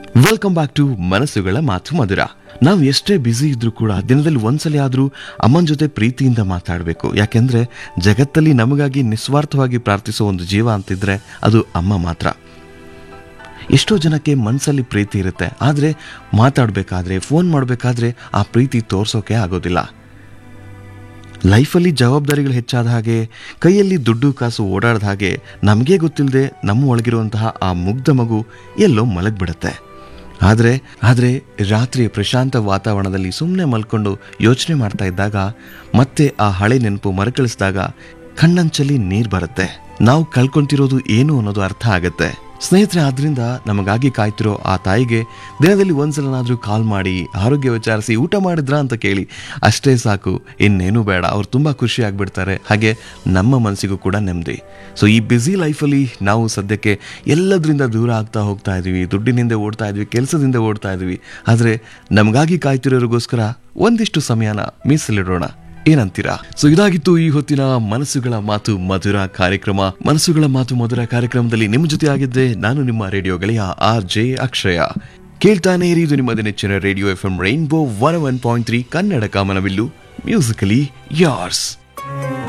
welcome back to ಮನಸ್ಸುಗಳ ಮಾತು ಮಧುರ ನಾವು ಎಷ್ಟೇ ಬ್ಯುಸಿ ಇದ್ರೂ ಕೂಡ ದಿನದಲ್ಲಿ ಒಂದ್ಸಲ ಆದ್ರೂ ಅಮ್ಮನ ಜೊತೆ ಪ್ರೀತಿಯಿಂದ ಮಾತಾಡಬೇಕು ಯಾಕೆಂದ್ರೆ ಜಗತ್ತಲ್ಲಿ ನಮಗಾಗಿ ನಿಸ್ವಾರ್ಥವಾಗಿ ಪ್ರಾರ್ಥಿಸೋ ಒಂದು ಜೀವ ಅಂತಿದ್ರೆ ಅದು ಅಮ್ಮ ಮಾತ್ರ ಎಷ್ಟೋ ಜನಕ್ಕೆ ಮನಸ್ಸಲ್ಲಿ ಪ್ರೀತಿ ಇರುತ್ತೆ ಆದರೆ ಮಾತಾಡಬೇಕಾದ್ರೆ ಫೋನ್ ಮಾಡಬೇಕಾದ್ರೆ ಆ ಪ್ರೀತಿ ತೋರ್ಸೋಕೆ ಆಗೋದಿಲ್ಲ ಲೈಫಲ್ಲಿ ಜವಾಬ್ದಾರಿಗಳು ಹೆಚ್ಚಾದ ಹಾಗೆ ಕೈಯಲ್ಲಿ ದುಡ್ಡು ಕಾಸು ಓಡಾಡ್ದ ಹಾಗೆ ನಮಗೇ ಗೊತ್ತಿಲ್ಲದೆ ನಮ್ಮ ಒಳಗಿರುವಂತಹ ಆ ಮುಗ್ಧ ಮಗು ಎಲ್ಲೋ ಮಲಗ್ಬಿಡುತ್ತೆ ಆದರೆ ಆದರೆ ರಾತ್ರಿ ಪ್ರಶಾಂತ ವಾತಾವರಣದಲ್ಲಿ ಸುಮ್ಮನೆ ಮಲ್ಕೊಂಡು ಯೋಚನೆ ಮಾಡ್ತಾ ಇದ್ದಾಗ ಮತ್ತೆ ಆ ಹಳೆ ನೆನಪು ಮರುಕಳಿಸಿದಾಗ ಕಣ್ಣಂಚಲ್ಲಿ ನೀರು ಬರುತ್ತೆ ನಾವು ಕಳ್ಕೊಂತಿರೋದು ಏನು ಅನ್ನೋದು ಅರ್ಥ ಆಗತ್ತೆ ಸ್ನೇಹಿತರೆ ಆದ್ರಿಂದ ನಮಗಾಗಿ ಕಾಯ್ತಿರೋ ಆ ತಾಯಿಗೆ ದಿನದಲ್ಲಿ ಒಂದ್ಸಲನಾದ್ರೂ ಕಾಲ್ ಮಾಡಿ ಆರೋಗ್ಯ ವಿಚಾರಿಸಿ ಊಟ ಮಾಡಿದ್ರಾ ಅಂತ ಕೇಳಿ ಅಷ್ಟೇ ಸಾಕು ಇನ್ನೇನು ಬೇಡ ಅವ್ರು ತುಂಬಾ ಖುಷಿ ಆಗ್ಬಿಡ್ತಾರೆ ಹಾಗೆ ನಮ್ಮ ಮನಸ್ಸಿಗೂ ಕೂಡ ನೆಮ್ಮದಿ ಸೊ ಈ ಬ್ಯುಸಿ ಲೈಫಲ್ಲಿ ನಾವು ಸದ್ಯಕ್ಕೆ ಎಲ್ಲದರಿಂದ ದೂರ ಆಗ್ತಾ ಹೋಗ್ತಾ ಇದೀವಿ ದುಡ್ಡಿನಿಂದ ಓಡ್ತಾ ಇದ್ವಿ ಕೆಲಸದಿಂದ ಓಡ್ತಾ ಇದೀವಿ ಆದರೆ ನಮಗಾಗಿ ಕಾಯ್ತಿರೋರಿಗೋಸ್ಕರ ಒಂದಿಷ್ಟು ಸಮಯನ ಮೀಸಲಿಡೋಣ ಏನಂತೀರಾ ಸೊ ಇದಾಗಿತ್ತು ಈ ಹೊತ್ತಿನ ಮನಸ್ಸುಗಳ ಮಾತು ಮಧುರ ಕಾರ್ಯಕ್ರಮ ಮನಸ್ಸುಗಳ ಮಾತು ಮಧುರ ಕಾರ್ಯಕ್ರಮದಲ್ಲಿ ನಿಮ್ಮ ಜೊತೆ ಆಗಿದ್ದೆ ನಾನು ನಿಮ್ಮ ರೇಡಿಯೋ ಗೆಳೆಯ ಆರ್ ಜೆ ಅಕ್ಷಯ ಕೇಳ್ತಾನೆ ಇರಿ ಇದು ನಿಮ್ಮ ನೆಚ್ಚಿನ radio F M rainbow one one point three Kannada ಕಾಮನವಿಲ್ಲು ಮ್ಯೂಸಿಕಲಿ ಯಾರ್ಸ್